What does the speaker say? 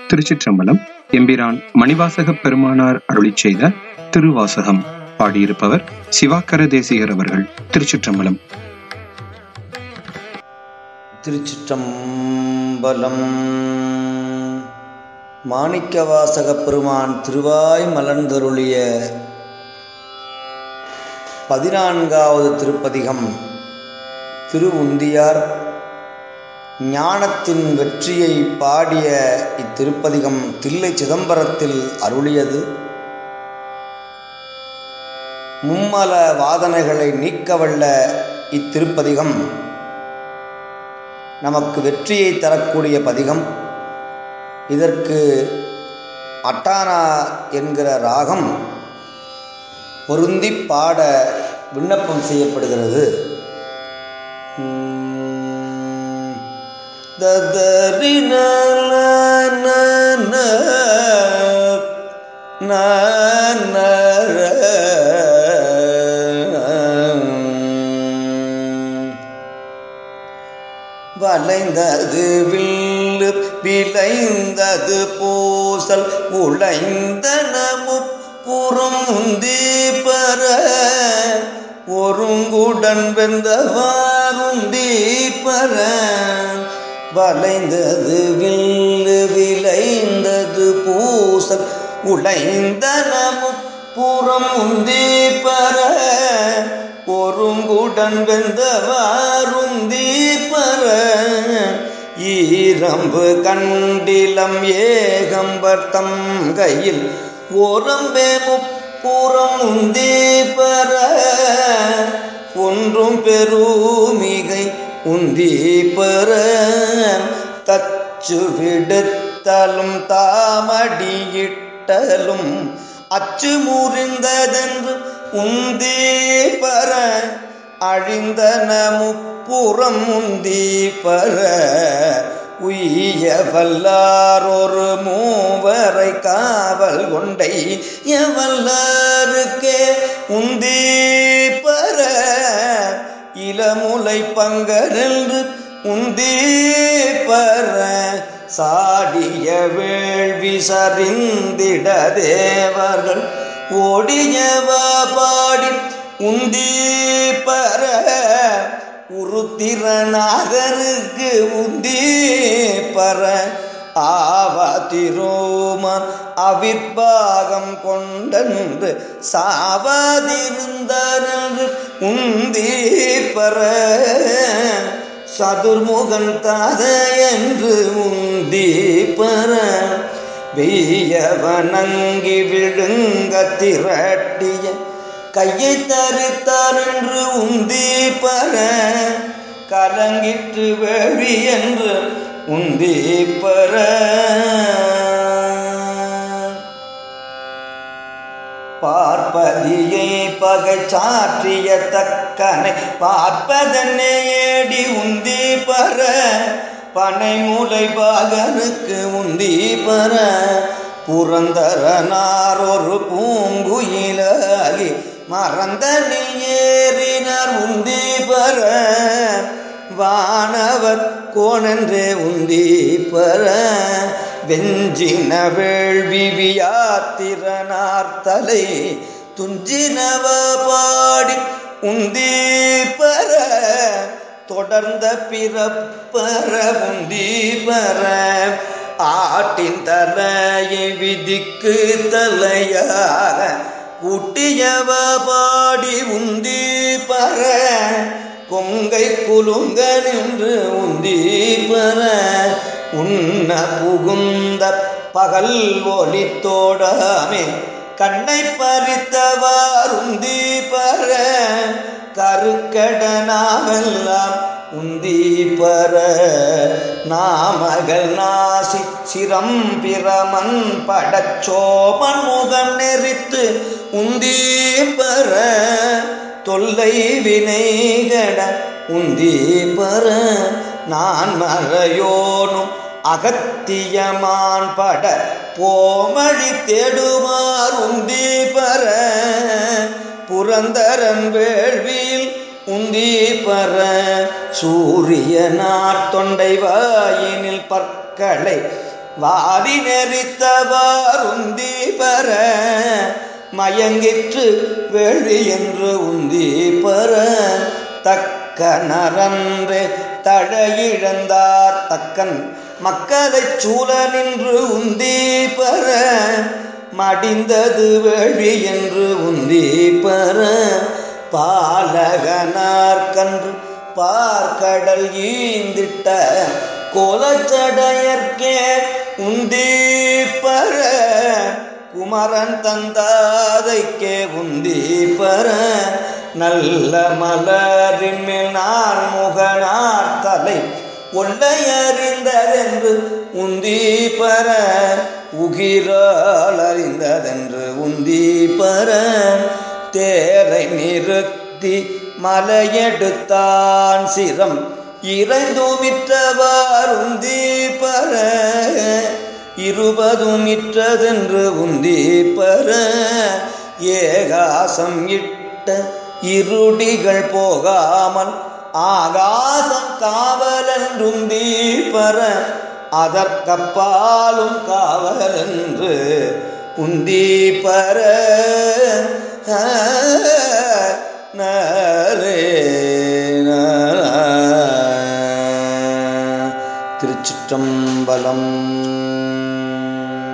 திருச்சிற்றம்பலம் எம்பிரான் மணிவாசக பெருமானார் அருளிச் செய்த திருவாசகம் பாடியிருப்பவர் சிவாக்கர தேசிகர் அவர்கள் திருச்சிற்றம்பலம் திருச்சிற்றம்பலம் மாணிக்கவாசக பெருமான் திருவாய் மலர்ந்தருளிய பதினான்காவது திருப்பதிகம் திருவுந்தியார் ஞானத்தின் வெற்றியை பாடிய இத்திருப்பதிகம் தில்லை சிதம்பரத்தில் அருளியது மும்மல வாதனைகளை நீக்கவல்ல இத்திருப்பதிகம் நமக்கு வெற்றியை தரக்கூடிய பதிகம் இதற்கு அட்டானா என்கிற ராகம் பொருந்தி பாட விண்ணப்பம் செய்யப்படுகிறது ததறின வளைந்தது வில்லு விளைந்தது பூசல் உழைந்தன முப்புறம் உந்தி பர ஒருங்குடன் வெந்தவாருந்தி பர வளைந்தது வில்லு விளைந்தது பூசல் உழைந்தன முப்புறம் உந்தி பர ஒருங்குடன் வெந்தவாருந்தி பர ஈரம்பு கண்டிலம் ஏகம்பர்த்தம் கையில் ஓரம்பே முப்புறம் உந்தி பர ஒன்றும் பெருமிகை உந்தி பர தச்சு விடுத்தலும் தாமடியிட்டலும் அச்சு முறிந்ததென்று உந்தி பர அழிந்தன முப்புறம் உந்தி பர உய்ய வல்லாரொரு மூவரை காவல் கொண்டை எவல்லாருக்கே உந்தி பர இளமுலை பங்கரென்று உந்தி பர சாடிய வேள்வி சரிந்திட தேவர்கள் ஓடியவா பாடி உந்தி பர உருத்திரநாகருக்கு உந்தி பர ஆவதிரோமன் அவிர்பாகம் கொண்டன்று சாவாதிருந்தாரென்று உந்தி பர சதுர்முகன் தாத என்று உந்தி பர வெய்யவனங்கி விழுங்க திரட்டிய கையை தரித்தார் என்று உந்தி பர கலங்கிற்று வேழி என்று உந்தி பர பார்ப்பதியை பகை சாற்றிய தக்கனை பார்ப்பதனை ஏடி உந்தி பர பனை மூலை பாகனுக்கு உந்தி பர புரந்தரனார் ஒரு பூங்குயிலாகி மறந்தனில் ஏறினார் உந்தி பர வானவர் கோணன்றே உந்தி பர வெஞ்சின வேள்வி வியாத்திரனார் தலை துஞ்சினவ பாடி உந்தி பர தொடர்ந்த பிறப்பர உந்தி பர ஆட்டின் தலையை விதிக்கு தலையாக கூட்டியவ பாடி உந்தி பர கொங்கை குலுங்க நின்று உந்தி பர உண்ண புகுந்த பகல் ஒளித்தோடாமே கண்ணை பறித்தவாருந்தி பர கருக்கடனாமெல்லாம் உந்தி பர நாமகள் நாசி சிரம் பிரமன் படச்சோபன் முகம் நெறித்து உந்தி பர தொல்லை வினைகட உந்தி பர நான் மறையோனும் அகத்தியமான் பட போமழி தேடுமார் உந்தி பர புரந்தரன் வேள்வியில் உந்தி பர சூரிய நாட்டொண்டை வாயினில் பற்களை வாரி நெறித்தவர் உந்தி பெற மயங்கிற்று வேள்வி என்று உந்தி பெற தக்க நரன்று தழையிழந்தார் தக்கன் மக்களைச் சூழ நின்று உந்தி பெற மடிந்தது வேள்வி என்று உந்தி பெற பாலகனார் கன்று பார்க்கடல் ஈந்திட்ட கோலச்சடையற்கே உந்தி பெற குமரன் தந்தாதைக்கே உந்தி பெற நல்ல மலரின் மேல் நான் முகனார் தலை ஒல்லையறிந்ததென்று உந்தி பெற உகிரால் அறிந்ததென்று உந்தி பெற தேரை நிறுத்தி மலையெடுத்தான் சிரம் இறைந்துமிற்றவர் உந்தி பெற இருபதுமிற்றதென்று உந்தி பெற ஏகாசம் இட்ட இருடிகள் போகாமல் ஆகாசம் காவலென்றும் தீபர அதற்கப்பாலும் காவலென்று உந்தி பர நரே திருச்சிற்றம்பலம்